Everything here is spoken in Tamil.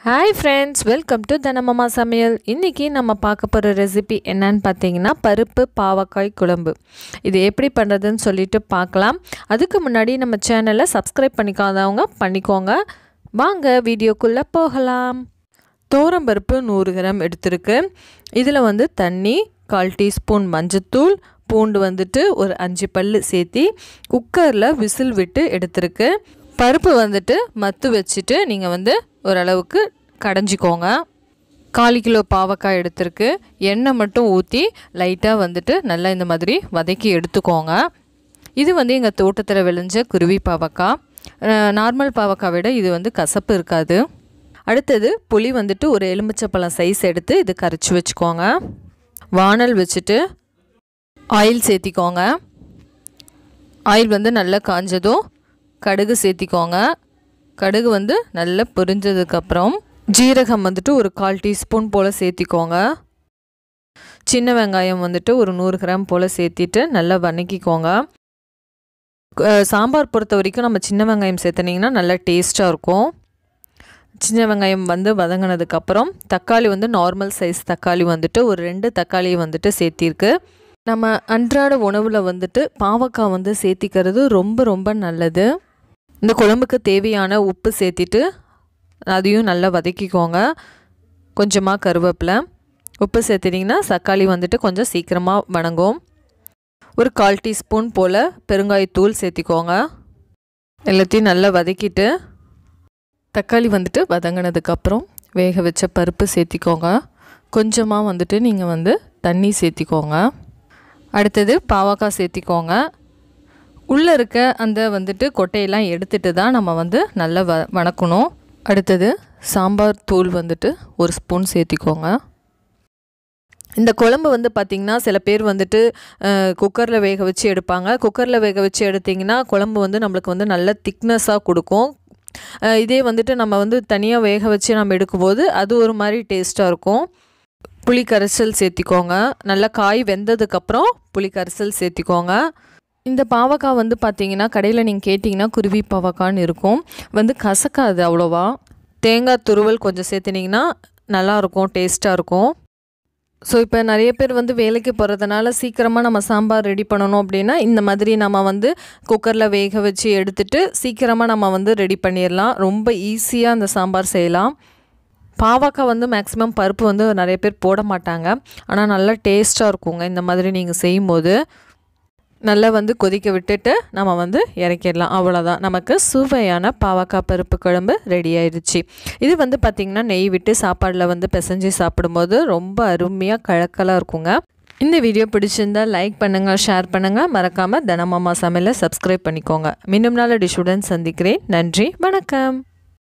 ஹாய் ஃப்ரெண்ட்ஸ் வெல்கம் டு தனமம்மா சமையல் இன்றைக்கி நம்ம பார்க்க போகிற ரெசிபி என்னன்னு பார்த்தீங்கன்னா பருப்பு பாவக்காய் குழம்பு இது எப்படி பண்ணுறதுன்னு சொல்லிட்டு பார்க்கலாம் அதுக்கு முன்னாடி நம்ம சேனலை சப்ஸ்கிரைப் பண்ணிக்காதவங்க பண்ணிக்கோங்க வாங்க வீடியோக்குள்ளே போகலாம் பருப்பு நூறு கிராம் எடுத்திருக்கு இதில் வந்து தண்ணி கால் டீஸ்பூன் மஞ்சத்தூள் பூண்டு வந்துட்டு ஒரு அஞ்சு பல் சேர்த்தி குக்கரில் விசில் விட்டு எடுத்திருக்கு பருப்பு வந்துட்டு மத்து வச்சுட்டு நீங்கள் வந்து ஓரளவுக்கு கடைஞ்சிக்கோங்க கால் கிலோ பாவக்காய் எடுத்திருக்கு எண்ணெய் மட்டும் ஊற்றி லைட்டாக வந்துட்டு நல்லா இந்த மாதிரி வதக்கி எடுத்துக்கோங்க இது வந்து எங்கள் தோட்டத்தில் விளைஞ்ச குருவி பாவக்காய் நார்மல் பாவக்காய் விட இது வந்து கசப்பு இருக்காது அடுத்தது புளி வந்துட்டு ஒரு எலுமிச்சப்பழம் சைஸ் எடுத்து இது கரைச்சி வச்சுக்கோங்க வானல் வச்சுட்டு ஆயில் சேர்த்திக்கோங்க ஆயில் வந்து நல்லா காஞ்சதும் கடுகு சேர்த்திக்கோங்க கடுகு வந்து நல்லா பொரிஞ்சதுக்கப்புறம் ஜீரகம் வந்துட்டு ஒரு கால் டீஸ்பூன் போல் சேர்த்திக்கோங்க சின்ன வெங்காயம் வந்துட்டு ஒரு நூறு கிராம் போல் சேர்த்திட்டு நல்லா வதக்கிக்கோங்க சாம்பார் பொறுத்த வரைக்கும் நம்ம சின்ன வெங்காயம் சேர்த்துனிங்கன்னா நல்லா டேஸ்ட்டாக இருக்கும் சின்ன வெங்காயம் வந்து வதங்கினதுக்கப்புறம் தக்காளி வந்து நார்மல் சைஸ் தக்காளி வந்துட்டு ஒரு ரெண்டு தக்காளியை வந்துட்டு சேர்த்திருக்கு நம்ம அன்றாட உணவில் வந்துட்டு பாவக்காய் வந்து சேர்த்திக்கிறது ரொம்ப ரொம்ப நல்லது இந்த குழம்புக்கு தேவையான உப்பு சேர்த்திட்டு அதையும் நல்லா வதக்கிக்கோங்க கொஞ்சமாக கருவேப்பிலை உப்பு சேர்த்துட்டிங்கன்னா தக்காளி வந்துட்டு கொஞ்சம் சீக்கிரமாக வணங்கும் ஒரு கால் டீஸ்பூன் போல் பெருங்காயத்தூள் சேர்த்திக்கோங்க எல்லாத்தையும் நல்லா வதக்கிட்டு தக்காளி வந்துட்டு வதங்கினதுக்கப்புறம் வேக வச்ச பருப்பு சேர்த்திக்கோங்க கொஞ்சமாக வந்துட்டு நீங்கள் வந்து தண்ணி சேர்த்திக்கோங்க அடுத்தது பாவக்காய் சேர்த்திக்கோங்க உள்ளே இருக்க அந்த வந்துட்டு கொட்டையெல்லாம் எடுத்துட்டு தான் நம்ம வந்து நல்லா வ வணக்கணும் அடுத்தது சாம்பார் தூள் வந்துட்டு ஒரு ஸ்பூன் சேர்த்திக்கோங்க இந்த குழம்பு வந்து பார்த்திங்கன்னா சில பேர் வந்துட்டு குக்கரில் வேக வச்சு எடுப்பாங்க குக்கரில் வேக வச்சு எடுத்திங்கன்னா குழம்பு வந்து நம்மளுக்கு வந்து நல்ல திக்னஸாக கொடுக்கும் இதே வந்துட்டு நம்ம வந்து தனியாக வேக வச்சு நம்ம எடுக்கும்போது அது ஒரு மாதிரி டேஸ்ட்டாக இருக்கும் புளி கரைசல் சேர்த்திக்கோங்க நல்லா காய் வெந்ததுக்கப்புறம் புளி கரைசல் சேர்த்திக்கோங்க இந்த பாவக்காய் வந்து பார்த்தீங்கன்னா கடையில் நீங்கள் கேட்டிங்கன்னா குருவி பாவக்கான்னு இருக்கும் வந்து கசக்காது அவ்வளோவா தேங்காய் துருவல் கொஞ்சம் சேர்த்துனிங்கன்னா நல்லாயிருக்கும் டேஸ்ட்டாக இருக்கும் ஸோ இப்போ நிறைய பேர் வந்து வேலைக்கு போகிறதுனால சீக்கிரமாக நம்ம சாம்பார் ரெடி பண்ணணும் அப்படின்னா இந்த மாதிரி நம்ம வந்து குக்கரில் வேக வச்சு எடுத்துட்டு சீக்கிரமாக நம்ம வந்து ரெடி பண்ணிடலாம் ரொம்ப ஈஸியாக அந்த சாம்பார் செய்யலாம் பாவக்காய் வந்து மேக்ஸிமம் பருப்பு வந்து நிறைய பேர் போட மாட்டாங்க ஆனால் நல்லா டேஸ்ட்டாக இருக்குங்க இந்த மாதிரி நீங்கள் செய்யும்போது நல்லா வந்து கொதிக்க விட்டுட்டு நம்ம வந்து இறக்கிடலாம் அவ்வளோதான் நமக்கு சுவையான பாவக்காய் பருப்பு குழம்பு ரெடி ஆயிடுச்சு இது வந்து பார்த்திங்கன்னா நெய் விட்டு சாப்பாடில் வந்து பிசைஞ்சு சாப்பிடும்போது ரொம்ப அருமையாக கழக்கலாக இருக்குங்க இந்த வீடியோ பிடிச்சிருந்தா லைக் பண்ணுங்கள் ஷேர் பண்ணுங்கள் மறக்காமல் தனமாமா சமையலை சப்ஸ்கிரைப் பண்ணிக்கோங்க மீண்டும் நாள் டிஷுடன் சந்திக்கிறேன் நன்றி வணக்கம்